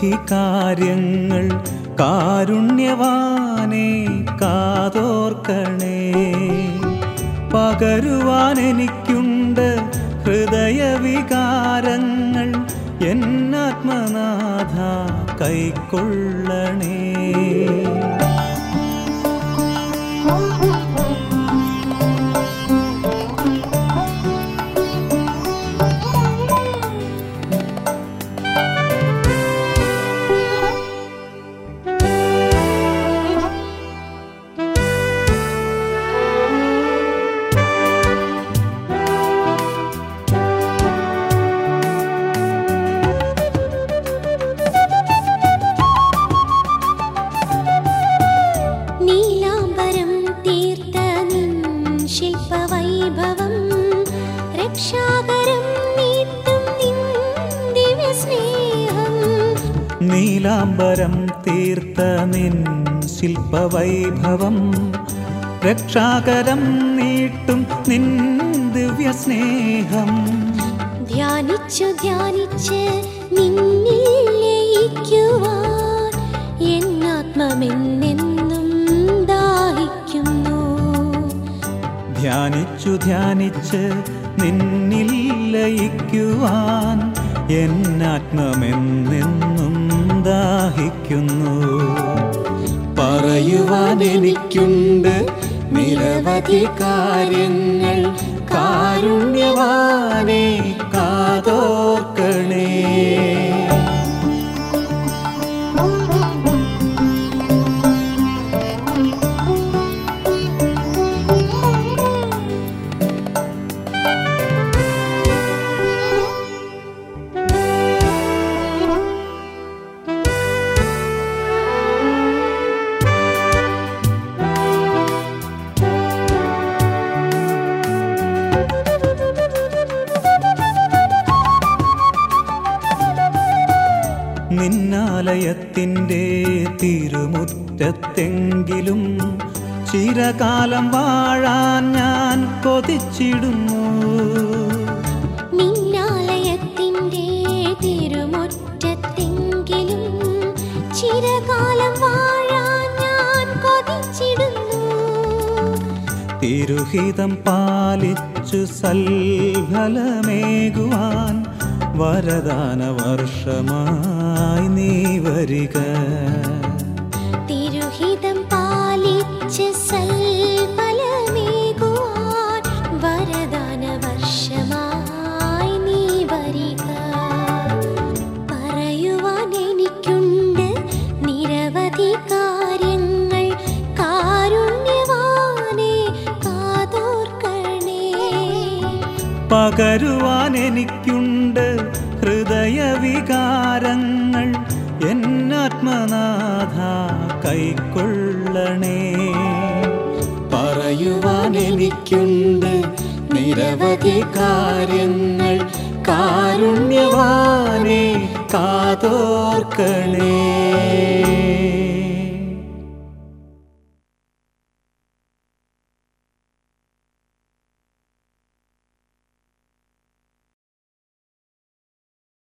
നിരവധി കാര്യങ്ങൾ കാരുണ്യവാനെ കാതോർക്കണേ പകരുവാൻ എനിക്കുണ്ട് ഹൃദയവികാരങ്ങൾ എന്നാത്മനാഥ കൈക്കൊള്ളണേ നീലാംബരം തീർത്ത നിൻ ശില്പവൈഭവം രക്ഷാകരം നീട്ടും നിൻ ദിവ്യസ്നേഹം നീലാംബരം തീർത്ത നിൻ ശില്പവൈഭവം രക്ഷാകരം നീട്ടും നിൻ ദിവ്യസ്നേഹം ധ്യാനിച്ചു ധ്യാനിച്ച് നിന്നിൽ ലയിക്കുവാൻ എന്നാത്മമെന്നെന്നും ദാഹിക്കുന്നു ധ്യാനിച്ചു ധ്യാനിച്ച് നിന്നിൽ ലയിക്കുവാൻ എന്നാത്മമെന്നെന്നും ദാഹിക്കുന്നു പറയുവാൻ എനിക്കുണ്ട് നിരവധി കാര്യങ്ങൾ കാരുണ്യവാനെ കാതോർക്കണേ നിന്നാലയത്തിൻ്റെ തിരുമുറ്റത്തെങ്കിലും ചിരകാലം വാഴാൻ ഞാൻ കൊതിച്ചിടുന്നു നിന്നാലയത്തിൻ്റെ തിരുമുറ്റത്തെങ്കിലും ചിരകാലം വാഴാൻ ഞാൻ കൊതിച്ചിടുന്നു തിരുഹിതം പാലിച്ചു സൽഫലമേകുവാൻ വരദാന വർഷമായി നീ വരിക തിരുഹിതം പാലിച്ച് സൽഫലമേകുവാൻ വരദാന വർഷമായി നീ വരിക പറയുവാൻ എനിക്കുണ്ട് നിരവധി കാര്യങ്ങൾ കാരുണ്യവാനെ കാതോർക്കണേ പകരുവാൻ എനിക്കുണ്ട് ഹൃദയവികാരങ്ങൾ എന്നാത്മനാഥ കൈക്കൊള്ളണേ പറയുവാൻ എനിക്കുണ്ട് നിരവധി കാര്യങ്ങൾ കാരുണ്യവാനെ കാതോർക്കണേ